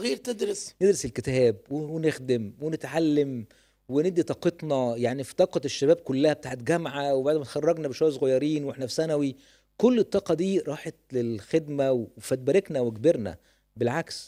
صغير تدرس ندرس الكتاب ونخدم ونتعلم وندي طاقتنا يعني في طاقة الشباب كلها بتاعت جامعة وبعد ما اتخرجنا بشوية صغيرين واحنا في ثانوي كل الطاقة دي راحت للخدمة فتباركنا وكبرنا بالعكس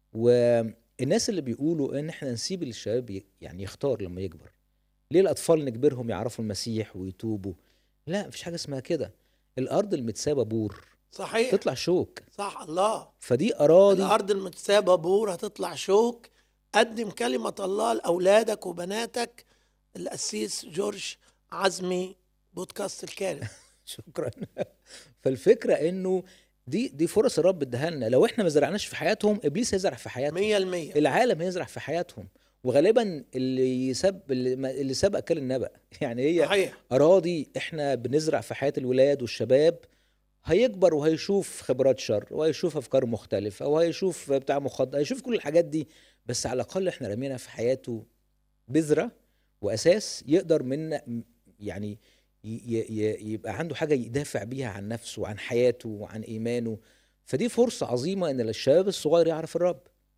والناس اللي بيقولوا ان احنا نسيب الشباب ي- يعني يختار لما يكبر ليه الاطفال نجبرهم يعرفوا المسيح ويتوبوا لا مفيش حاجة اسمها كده الارض المتسابة بور صحيح تطلع شوك صح الله فدي اراضي الارض المتسابه بور هتطلع شوك قدم كلمه الله لاولادك وبناتك القسيس جورج عزمي بودكاست الكارث شكرا فالفكره انه دي دي فرص الرب اداها لنا لو احنا ما زرعناش في حياتهم ابليس هيزرع في حياتهم 100% العالم هيزرع في حياتهم وغالبا اللي يسب اللي, ما- اللي سبق كل النبأ يعني هي صحيح اراضي احنا بنزرع في حياه الولاد والشباب هيكبر وهيشوف خبرات شر وهيشوف افكار مختلفه وهيشوف بتاع مخدر هيشوف كل الحاجات دي بس على الاقل احنا رمينا في حياته بذره واساس يقدر من يعني ي- ي- ي- يبقى عنده حاجه يدافع بيها عن نفسه وعن حياته وعن ايمانه فدي فرصه عظيمه ان الشباب الصغير يعرف الرب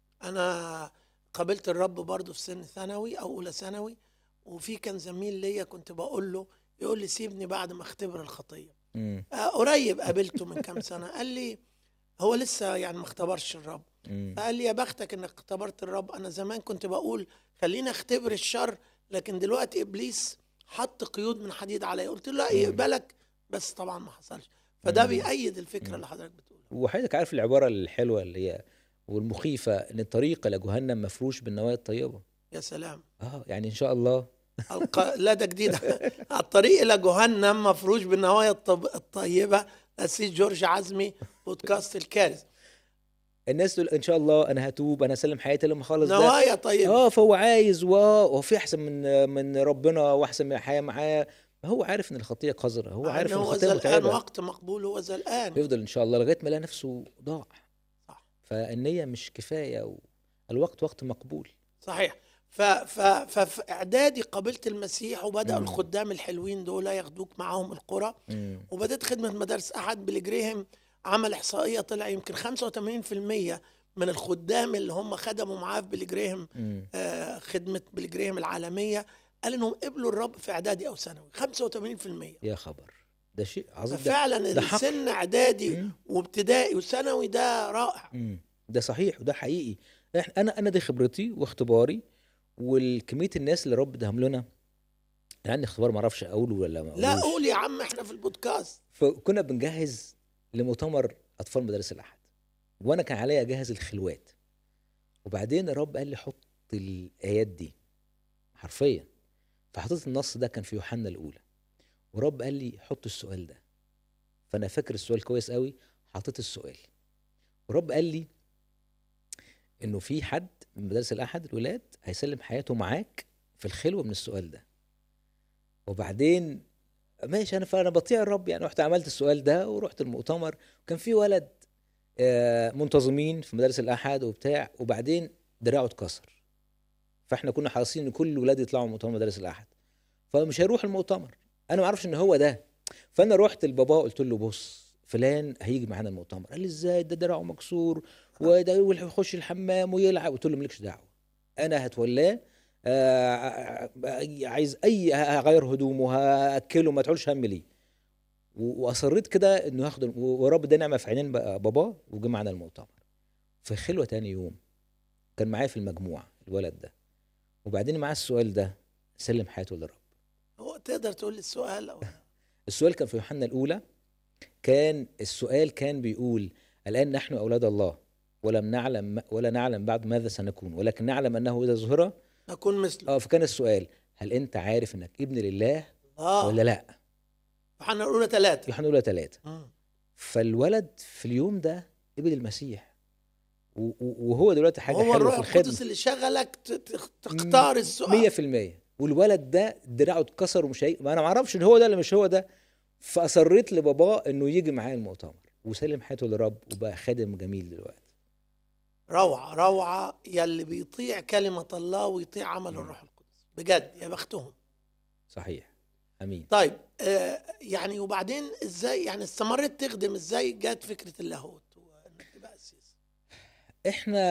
انا قابلت الرب برضه في سن ثانوي او اولى ثانوي وفي كان زميل ليا كنت بقول له يقول لي سيبني بعد ما اختبر الخطيه مم. آه، قريب قابلته من كام سنه قال لي هو لسه يعني ما اختبرش الرب مم. فقال لي يا بختك انك اختبرت الرب انا زمان كنت بقول خليني اختبر الشر لكن دلوقتي ابليس حط قيود من حديد عليا قلت له لا مم. يقبلك بس طبعا ما حصلش فده مم. بيأيد الفكره مم. اللي حضرتك بتقولها وحضرتك عارف العباره الحلوه اللي هي والمخيفه ان الطريق الى جهنم مفروش بالنوايا الطيبه يا سلام اه يعني ان شاء الله الق... لا ده جديد الطريق الى جهنم مفروش بالنوايا الطب... الطيبه السيد جورج عزمي بودكاست الكارث الناس تقول ان شاء الله انا هتوب انا اسلم حياتي لما اخلص ده نوايا طيبه اه فهو عايز واه وفي احسن من من ربنا واحسن من الحياه معاه هو عارف ان الخطيه قذره هو مع عارف إن ان هو الخطيه زلقان متعبه وقت مقبول هو زلقان يفضل ان شاء الله لغايه ما يلاقي نفسه ضاع صح. فالنيه مش كفايه والوقت وقت مقبول صحيح ف ف ففي اعدادي قابلت المسيح وبدا مم. الخدام الحلوين دول ياخدوك معاهم القرى مم. وبدات خدمه مدارس احد بيلي جريهم عمل احصائيه طلع يمكن 85% من الخدام اللي هم خدموا معاه في بيلي جريهم مم. آه، خدمه بيلي جريهم العالميه قال انهم قبلوا الرب في اعدادي او ثانوي 85% يا خبر ده شيء عظيم ده ففعلا ده حق. السن اعدادي مم. وابتدائي وثانوي ده رائع مم. ده صحيح وده حقيقي إحنا- انا انا دي خبرتي واختباري والكميه الناس اللي رب اداهم لنا أنا عندي اختبار ما اعرفش اقوله ولا ما لا أقولوش. قول يا عم احنا في البودكاست فكنا بنجهز لمؤتمر اطفال مدارس الاحد وانا كان عليا اجهز الخلوات وبعدين الرب قال لي حط الايات دي حرفيا فحطيت النص ده كان في يوحنا الاولى ورب قال لي حط السؤال ده فانا فاكر السؤال كويس قوي حطيت السؤال ورب قال لي انه في حد من مدارس الاحد الولاد هيسلم حياته معاك في الخلوه من السؤال ده وبعدين ماشي انا فانا بطيع الرب يعني رحت عملت السؤال ده ورحت المؤتمر وكان في ولد آه، منتظمين في مدارس الاحد وبتاع وبعدين دراعه اتكسر فاحنا كنا حريصين ان كل الولاد يطلعوا من مؤتمر مدارس الاحد فمش هيروح المؤتمر انا ما اعرفش ان هو ده فانا رحت لبابا قلت له بص فلان هيجي معانا المؤتمر قال لي ازاي ده دراعه مكسور وده يخش الحمام ويلعب قلت له مالكش دعوه انا هتولاه آه، عايز اي هغير هدومه هاكله ما تقولش هم ليه و- واصريت كده انه ياخد ورب ده نعمه في عينين بقى بابا وجه معانا المؤتمر في خلوه تاني يوم كان معايا في المجموعه الولد ده وبعدين معاه السؤال ده سلم حياته للرب هو تقدر تقول لي السؤال أو السؤال كان في يوحنا الاولى كان السؤال كان بيقول الان نحن اولاد الله ولم نعلم ولا نعلم بعد ماذا سنكون ولكن نعلم انه اذا ظهر نكون مثله اه فكان السؤال هل انت عارف انك ابن لله اه ولا لا يوحنا الاولى ثلاثه يوحنا الاولى ثلاثة فالولد في اليوم ده قبل المسيح و- و- وهو دلوقتي حاجه هو حلوه الروح في القدس الخدمه اللي شغلك ت- ت- تختار السؤال 100% والولد ده دراعه اتكسر ومش هي... ما انا ما اعرفش ان هو ده اللي مش هو ده فاصريت لباباه انه يجي معايا المؤتمر وسلم حياته للرب وبقى خادم جميل دلوقتي روعه روعه يلي بيطيع كلمه الله ويطيع عمل مم. الروح القدس بجد يا بختهم صحيح امين طيب آه يعني وبعدين ازاي يعني استمرت تخدم ازاي جت فكره اللاهوت وانك تبقى قسيس احنا